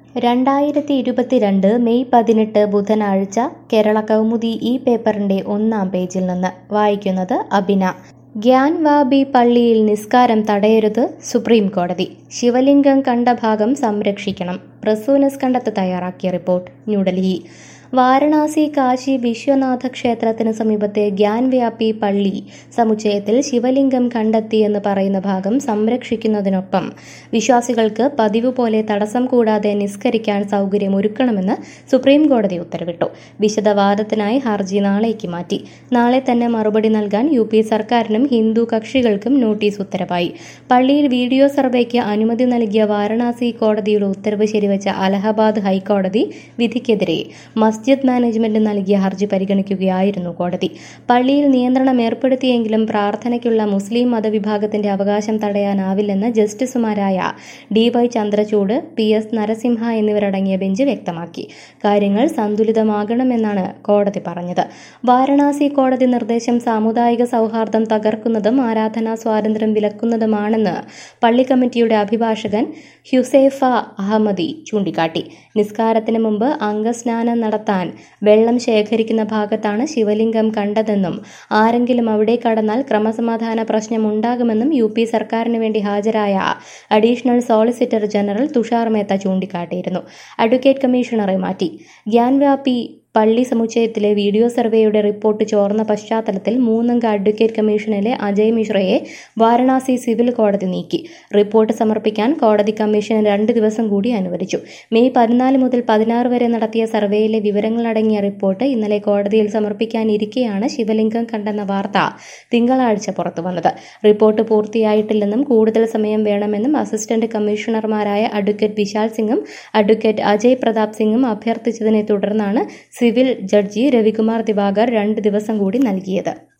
രണ്ടായിരത്തി ഇരുപത്തിരണ്ട് മെയ് പതിനെട്ട് ബുധനാഴ്ച കേരള കൗമുദി ഈ പേപ്പറിന്റെ ഒന്നാം പേജിൽ നിന്ന് വായിക്കുന്നത് അബിന ഗ്യാൻ വാബി പള്ളിയിൽ നിസ്കാരം തടയരുത് സുപ്രീം കോടതി ശിവലിംഗം കണ്ട ഭാഗം സംരക്ഷിക്കണം പ്രസൂനസ് കണ്ടത്ത് തയ്യാറാക്കിയ റിപ്പോർട്ട് ന്യൂഡൽഹി വാരണാസി കാശി വിശ്വനാഥ ക്ഷേത്രത്തിന് സമീപത്തെ ഗ്യാൻ വ്യാപി പള്ളി സമുച്ചയത്തിൽ ശിവലിംഗം കണ്ടെത്തിയെന്ന് പറയുന്ന ഭാഗം സംരക്ഷിക്കുന്നതിനൊപ്പം വിശ്വാസികൾക്ക് പതിവ് പോലെ തടസ്സം കൂടാതെ നിസ്കരിക്കാൻ സൗകര്യം ഒരുക്കണമെന്ന് സുപ്രീം കോടതി ഉത്തരവിട്ടു വിശദവാദത്തിനായി ഹർജി നാളേക്ക് മാറ്റി നാളെ തന്നെ മറുപടി നൽകാൻ യു പി സർക്കാരിനും ഹിന്ദു കക്ഷികൾക്കും നോട്ടീസ് ഉത്തരവായി പള്ളിയിൽ വീഡിയോ സർവേക്ക് അനുമതി നൽകിയ വാരണാസി കോടതിയുടെ ഉത്തരവ് ശരിവച്ച അലഹബാദ് ഹൈക്കോടതി വിധിക്കെതിരെ മസ്ജിദ് മാനേജ്മെന്റ് നൽകിയ ഹർജി പരിഗണിക്കുകയായിരുന്നു കോടതി പള്ളിയിൽ നിയന്ത്രണം ഏർപ്പെടുത്തിയെങ്കിലും പ്രാർത്ഥനയ്ക്കുള്ള മുസ്ലിം മതവിഭാഗത്തിന്റെ അവകാശം തടയാനാവില്ലെന്ന് ജസ്റ്റിസുമാരായ D Y Chandrachud P S Narasimha എന്നിവരടങ്ങിയ ബെഞ്ച് വ്യക്തമാക്കി കാര്യങ്ങൾ സന്തുലിതമാകണമെന്നാണ് കോടതി പറഞ്ഞത് വാരണാസി കോടതി നിർദ്ദേശം സാമുദായിക സൗഹാർദ്ദം തകർക്കുന്നതും ആരാധനാ സ്വാതന്ത്ര്യം വിലക്കുന്നതുമാണെന്ന് പള്ളി കമ്മിറ്റിയുടെ അഭിഭാഷകൻ ഹ്യുസൈഫ അഹമ്മദി ചൂണ്ടിക്കാട്ടി നിസ്കാരത്തിന് മുമ്പ് അംഗസ്നാനം നടത്താൻ വെള്ളം ശേഖരിക്കുന്ന ഭാഗത്താണ് ശിവലിംഗം കണ്ടതെന്നും ആരെങ്കിലും അവിടെ കടന്നാൽ ക്രമസമാധാന പ്രശ്നം ഉണ്ടാകുമെന്നും യു പി സർക്കാരിന് വേണ്ടി ഹാജരായ additional solicitor general Tushar Mehta ചൂണ്ടിക്കാട്ടിയിരുന്നു അഡ്വക്കേറ്റ് കമ്മീഷണറെ മാറ്റി ഗ്യാൻവ്യാപി പള്ളി സമുച്ചയത്തിലെ വീഡിയോ സർവേയുടെ റിപ്പോർട്ട് ചോർന്ന പശ്ചാത്തലത്തിൽ മൂന്നംഗ അഡ്വക്കേറ്റ് കമ്മീഷനിലെ അജയ് മിശ്രയെ വാരണാസി സിവിൽ കോടതി നീക്കി റിപ്പോർട്ട് സമർപ്പിക്കാൻ കോടതി കമ്മീഷൻ രണ്ട് ദിവസം കൂടി അനുവദിച്ചു മെയ് പതിനാല് മുതൽ പതിനാറ് വരെ നടത്തിയ സർവേയിലെ വിവരങ്ങളടങ്ങിയ റിപ്പോർട്ട് ഇന്നലെ കോടതിയിൽ സമർപ്പിക്കാനിരിക്കെയാണ് ശിവലിംഗം കണ്ടെന്ന വാർത്ത തിങ്കളാഴ്ച പുറത്തുവന്നത് റിപ്പോർട്ട് പൂർത്തിയായിട്ടില്ലെന്നും കൂടുതൽ സമയം വേണമെന്നും അസിസ്റ്റന്റ് കമ്മീഷണർമാരായ അഡ്വക്കേറ്റ് വിശാൽ സിംഗും അഡ്വക്കേറ്റ് അജയ് പ്രതാപ് സിംഗും അഭ്യർത്ഥിച്ചതിനെ തുടർന്നാണ് സിവിൽ ജഡ്ജി രവികുമാർ ദിവാകർ രണ്ട് ദിവസം കൂടി നൽകിയത്